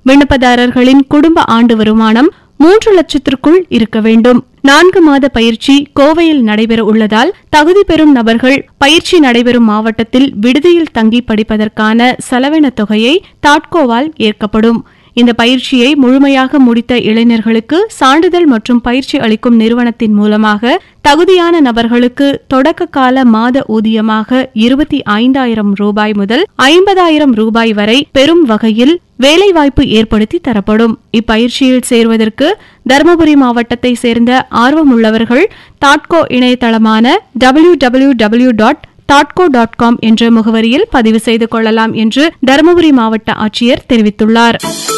விண்ணப்பதாரர்களின் குடும்ப ஆண்டு வருமானம் மூன்று லட்சத்திற்குள் இருக்க வேண்டும் நான்கு மாத பயிற்சி கோவையில் நடைபெற உள்ளதால் தகுதி பெறும் நபர்கள் பயிற்சி நடைபெறும் மாவட்டத்தில் விடுதியில் தங்கி படிப்பதற்கான செலவின தொகையை தாட்கோவால் ஏற்கப்படும் இந்த பயிற்சியை முழுமையாக முடித்த இளைஞர்களுக்கு சான்றிதழ் மற்றும் பயிற்சி அளிக்கும் நிறுவனத்தின் மூலமாக தகுதியான நபர்களுக்கு தொடக்க கால மாத ஊதியமாக இருபத்தி ஐந்தாயிரம் ரூபாய் முதல் ஐம்பதாயிரம் ரூபாய் வரை பெறும் வகையில் வேலைவாய்ப்பு ஏற்படுத்தி தரப்படும் இப்பயிற்சியில் சேர்வதற்கு தருமபுரி மாவட்டத்தை சேர்ந்த ஆர்வமுள்ளவர்கள் தாட்கோ இணையதளமான டபிள்யூ டபிள்யூ டபிள்யூ டாட் தாட்கோ டாட் காம் என்ற முகவரியில் பதிவு செய்து கொள்ளலாம் என்று தருமபுரி மாவட்ட ஆட்சியர் தெரிவித்துள்ளார்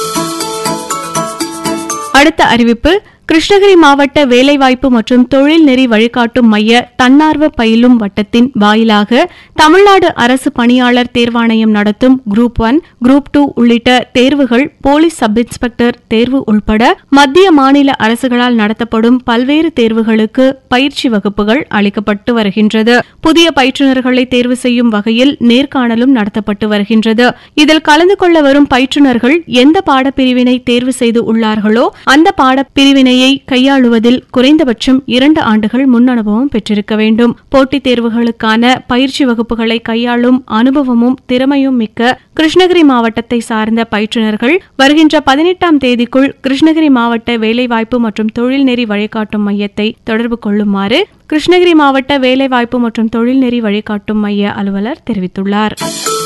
அடுத்த அறிவிப்பு கிருஷ்ணகிரி மாவட்ட வேலைவாய்ப்பு மற்றும் தொழில் நெறி வழிகாட்டும் மைய தன்னார்வ பயிலும் வட்டத்தின் வாயிலாக தமிழ்நாடு அரசு பணியாளர் தேர்வாணையம் நடத்தும் குரூப் ஒன் குரூப் டூ உள்ளிட்ட தேர்வுகள் போலீஸ் சப் இன்ஸ்பெக்டர் தேர்வு உள்பட மத்திய மாநில அரசுகளால் நடத்தப்படும் பல்வேறு தேர்வுகளுக்கு பயிற்சி வகுப்புகள் அளிக்கப்பட்டு வருகின்றது புதிய பயிற்றுநர்களை தேர்வு செய்யும் வகையில் நேர்காணலும் நடத்தப்பட்டு வருகின்றது இதில் கலந்து கொள்ள வரும் பயிற்றுநர்கள் எந்த பாடப்பிரிவினை தேர்வு செய்து உள்ளார்களோ அந்த பாடப்பிரிவினையை கையாளுவதில் குறைந்தபட்சம் இரண்டு ஆண்டுகள் முன் அனுபவம் பெற்றிருக்க வேண்டும் போட்டித் தேர்வுகளுக்கான பயிற்சி வகுப்புகளை கையாளும் அனுபவமும் திறமையும் மிக்க கிருஷ்ணகிரி மாவட்டத்தை சார்ந்த பயிற்றுநர்கள் வருகின்ற பதினெட்டாம் தேதிக்குள் கிருஷ்ணகிரி மாவட்ட வேலைவாய்ப்பு மற்றும் தொழில்நெறி வழிகாட்டும் மையத்தை தொடர்பு கொள்ளுமாறு கிருஷ்ணகிரி மாவட்ட வேலைவாய்ப்பு மற்றும் தொழில்நெறி வழிகாட்டும் மைய அலுவலர் தெரிவித்துள்ளார்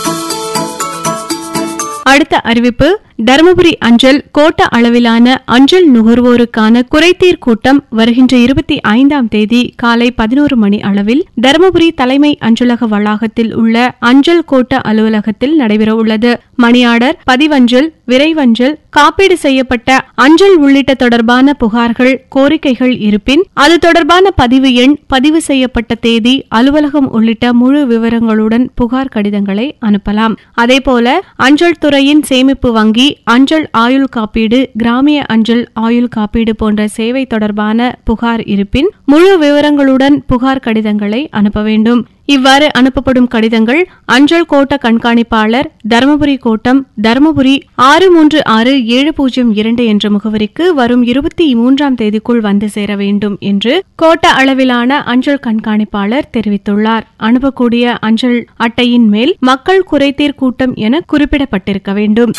அடுத்த அறிவிப்பு தருமபுரி அஞ்சல் கோட்ட அளவிலான அஞ்சல் நுகர்வோருக்கான குறைதீர் கூட்டம் வருகின்ற இருபத்தி ஐந்தாம் தேதி காலை பதினோரு மணி அளவில் தருமபுரி தலைமை அஞ்சலக வளாகத்தில் உள்ள அஞ்சல் கோட்ட அலுவலகத்தில் நடைபெறவுள்ளது மணியாடர் பதிவஞ்சல் விரைவஞ்சல் காப்பீடு செய்யப்பட்ட அஞ்சல் உள்ளிட்ட தொடர்பான புகார்கள் கோரிக்கைகள் இருப்பின் அது தொடர்பான பதிவு எண் பதிவு செய்யப்பட்ட தேதி அலுவலகம் உள்ளிட்ட முழு விவரங்களுடன் புகார் கடிதங்களை அனுப்பலாம் அதேபோல அஞ்சல் துறையின் சேமிப்பு வங்கி அஞ்சல் ஆயுள் காப்பீடு கிராமிய அஞ்சல் ஆயுள் காப்பீடு போன்ற சேவை தொடர்பான புகார் இருப்பின் முழு விவரங்களுடன் புகார் கடிதங்களை அனுப்ப வேண்டும் இவ்வாறு அனுப்பப்படும் கடிதங்கள் அஞ்சல் கோட்ட கண்காணிப்பாளர் தருமபுரி கோட்டம் தருமபுரி ஆறு மூன்று ஆறு ஏழு பூஜ்ஜியம் இரண்டு என்ற முகவரிக்கு வரும் இருபத்தி மூன்றாம் தேதிக்குள் வந்து சேர வேண்டும் என்று கோட்ட அளவிலான அஞ்சல் கண்காணிப்பாளர் தெரிவித்துள்ளார் அனுப்பக்கூடிய அஞ்சல் அட்டையின் மேல் மக்கள் குறைதீர் கூட்டம் என குறிப்பிடப்பட்டிருக்க வேண்டும்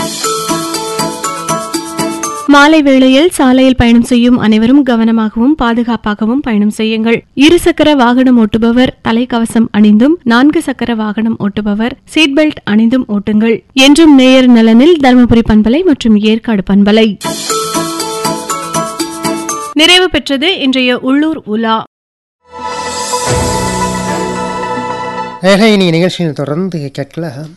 மாலை வேளையில் சாலையில் பயணம் செய்யும் அனைவரும் கவனமாகவும் பாதுகாப்பாகவும் பயணம் செய்யுங்கள் இருசக்கர வாகனம் ஓட்டுபவர் தலைக்கவசம் அணிந்தும் நான்கு சக்கர வாகனம் ஓட்டுபவர் சீட் பெல்ட் அணிந்தும் ஓட்டுங்கள் என்றும் நேயர் நலனில் தருமபுரி பண்பலை மற்றும் ஏற்காடு பண்பலை நிறைவு பெற்றது இன்றைய உள்ளூர் உலா ஏக இனி நிகழ்ச்சியில் தொடர்ந்து கேட்கலாம்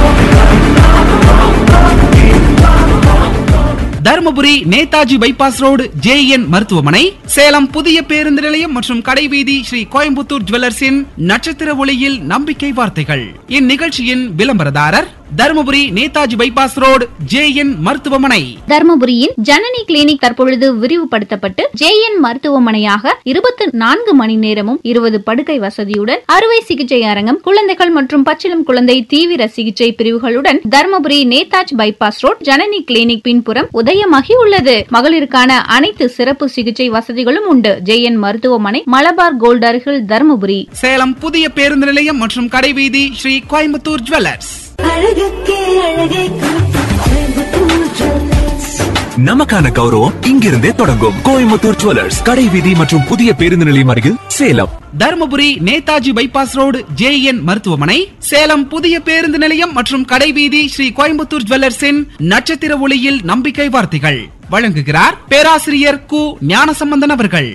Dharmapuri Netaji bypass road JN மருத்துவமனை சேலம் புதிய பேருந்து நிலையம் மற்றும் கடைவீதி ஸ்ரீ கோயம்புத்தூர் ஜுவல்லர்ஸின் நட்சத்திர ஒளியில் நம்பிக்கை வார்த்தைகள் இந்நிகழ்ச்சியின் விளம்பரதாரர் Dharmapuri Netaji bypass road JN மருத்துவமனை தர்மபுரியின் ஜனனி கிளினிக் தற்பொழுது விரிவுபடுத்தப்பட்டு ஜேஎன் மருத்துவமனையாக இருபத்தி நான்கு மணி நேரமும் இருபது படுக்கை வசதியுடன் அறுவை சிகிச்சை அரங்கம் குழந்தைகள் மற்றும் பச்சிளம் குழந்தை தீவிர சிகிச்சை பிரிவுகளுடன் Dharmapuri Netaji bypass road Janani clinic பின்புறம் உதயமாகி உள்ளது மகளிருக்கான அனைத்து சிறப்பு சிகிச்சை வசதிகளும் உண்டு ஜேஎன் மருத்துவமனை மலபார் கோல்ட் அருகில் தர்மபுரி சேலம் புதிய பேருந்து நிலையம் மற்றும் கடைவீதி ஸ்ரீ கோயம்புத்தூர் ஜுவல்லர்ஸ் அழகுக்கே அழகை கோயம்புத்தூர் ஜுவல்லர்ஸ் நமக்கான கௌரவம் இங்கிருந்தே தொடங்கும் கோயம்புத்தூர் ஜுவல்லர்ஸ் கடை வீதி மற்றும் புதிய பேருந்து நிலையம் அருகில் Salem Dharmapuri Netaji bypass road JN மருத்துவமனை சேலம் புதிய பேருந்து நிலையம் மற்றும் கடைவீதி ஸ்ரீ கோயம்புத்தூர் ஜுவல்லர்ஸின் நட்சத்திர ஒளியில் நம்பிக்கை வார்த்தைகள் வழங்குகிறார் பேராசிரியர் கு ஞானசம்பந்தன் அவர்கள்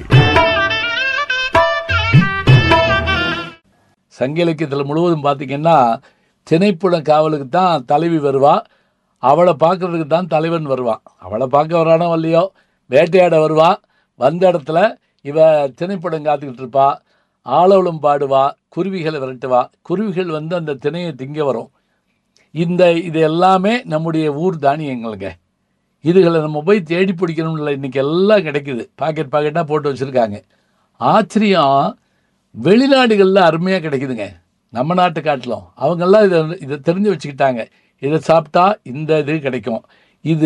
சங்க இலக்கியத்தில் முழுவதும் பார்த்தீங்கன்னா திணைப்புல காவலுக்கு தான் தலைவி வருவா அவளை பார்க்கறதுக்கு தான் தலைவன் வருவான் அவளை பார்க்க வரானோ இல்லையோ வேட்டையாட வருவா வந்த இடத்துல இவ திணைப்படம் காத்துக்கிட்டு இருப்பா ஆளவளும் பாடுவா குருவிகளை விரட்டுவா குருவிகள் வந்து அந்த திணையை திங்க வரும் இந்த இது எல்லாமே நம்முடைய ஊர் தானியங்களுங்க இதுகளை நம்ம போய் தேடி பிடிக்கணும்ல இன்னைக்கு எல்லாம் கிடைக்குது பாக்கெட் பாக்கெட்டாக போட்டு வச்சுருக்காங்க ஆச்சரியம் வெளிநாடுகளில் அருமையாக கிடைக்குதுங்க நம்ம நாட்டு காட்டிலும் அவங்கெல்லாம் இதை இதை தெரிஞ்சு வச்சுக்கிட்டாங்க இதை சாப்பிட்டா இந்த இது கிடைக்கும்